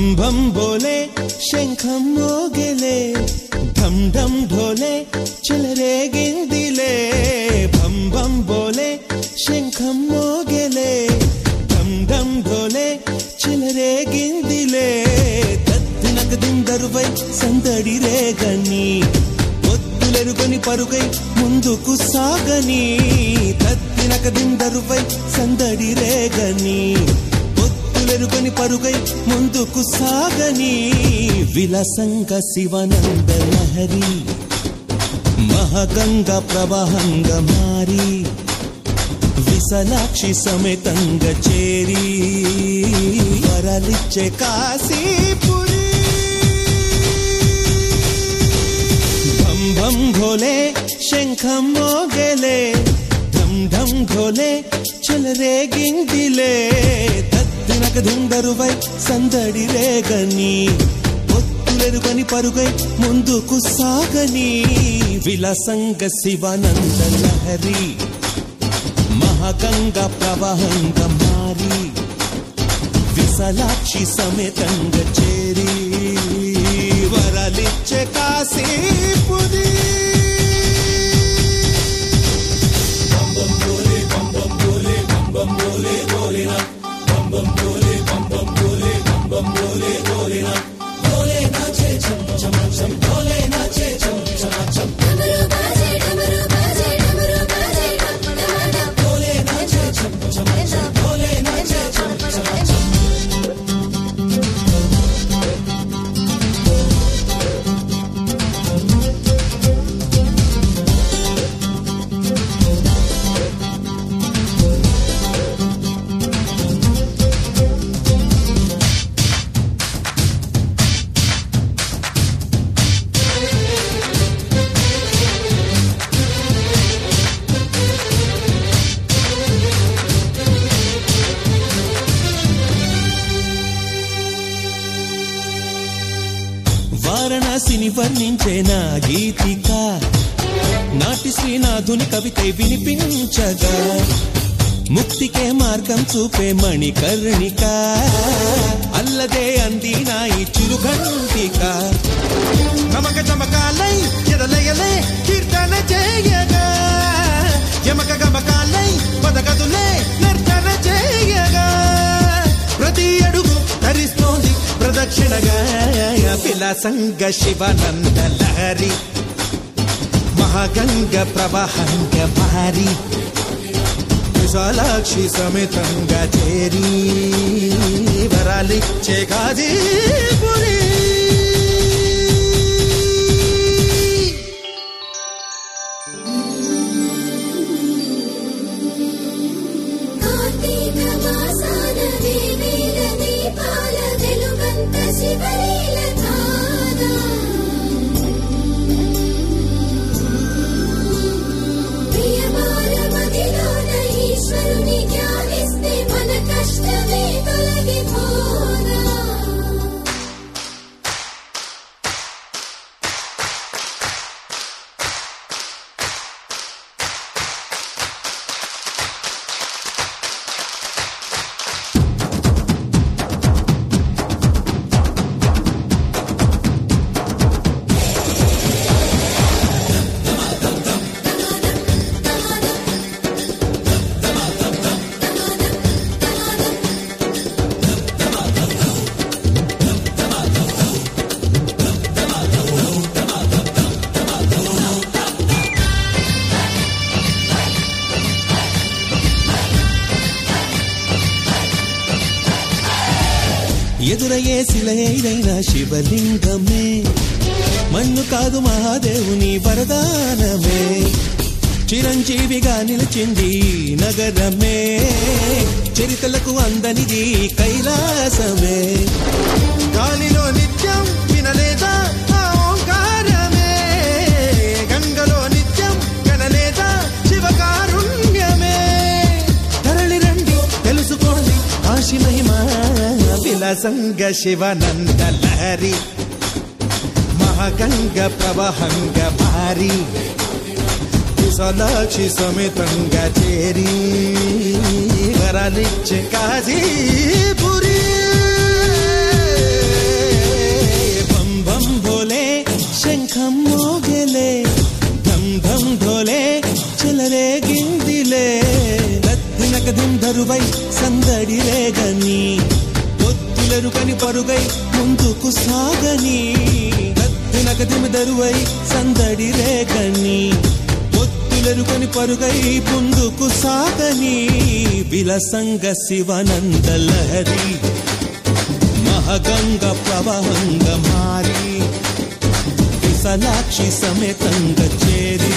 భం భం బోలే శంఖం మోగెలే ఢం ఢం ఢోలే చెలరేగిందిలే భం భం బోలే శంఖం మోగెలే ఢం ఢం ఢోలే చెలరేగిందిలే తత్తినకదిందరువై సందడి రేగని ఒత్తులెరుగని పరుగై ముందుకు సాగని తత్తినకదిందరువై సందడి రేగని ఒత్తులెరుగని పరుగై ముందుకు సాగని విలసంగ శివనంద లహరి మహగంగ ప్రవాహంగ మారి విశలాక్షి సమేతంగ చేరి వరలిచ్చే కాశీపురి భం భం భోలే శంఖం మోగెలే ఢం ఢం ఘోలే చెలరేగిందిలే తత్తినక దుందరువై సందడి రేగని ఒత్తులెరుగని పరుగై ముందుకు సాగని విలసంగ శివానంద లహరి మహగంగ ప్రవాహంగ మారి విశలాక్షి సమేతంగ చేరి వరలిచ్చే కాశీపురి डमरू बाजे डमरू बाजे डमरू बाजे डमरू बोले नाचे छम छम छम बोले नाचे छम छम छम వారణాసిని వర్ణించే నా గీతిక నాటి శ్రీనాథుని కవితై వినిపించగా ముక్తికే మార్గం చూపే మణికర్ణిక అల్లదే అంది నా ఈ చిరుఘంటిక నమక చమకాలై ఎదలయలే కీర్తన చేయగా యమక గమకాలై పదగదులే నర్తన చేయగా ప్రతి అడుగు ధరిస్తోంది ప్రదక్షిణగా విలాసంగ శివనంద లహరి మహాగంగ ప్రవాహంగ మారి విశాలాక్షి సమేతంగా చేరి వరాలిచ్చే గాజీపురి కార్తీక మాసాన దేవేల దీపాల వెలుగంత శివలీల తానా ప్రియమార మదిలోన ఈశ్వరుని ధ్యానిస్తే మన కష్టమే తొలగిపోనా ఎదురయ్యే శిలైన శివలింగమే మన్ను కాదు మహాదేవుని వరదానమే చిరంజీవిగా నిలిచింది ఈ నగరమే చరితలకు అందనిది కైలాసమే గాలిలో నిత్యం వినలేదా ఆ ఓంకారమే గంగలో నిత్యం కనలేదా శివకారుణ్యమే తరలి రండి తెలుసుకోండి ఆశి మహిమ విలసంగ శివనంద లహరి మహాగంగ ప్రవాహంగ భారీ విశాలాక్షి సమేతంగా చేరి వరాలిచ్చే కాజీపురి ఒత్తులెరుకని పరుగై ముందుకు సాగని నగదిమి దరువై సందడి రేగని ఒత్తులెరుకని పరుగై ముందుకు సాగని విలసంగ శివనంద లహరి మహగంగ ప్రవహంగ మారి విశలాక్షి సమేతంగ చేరి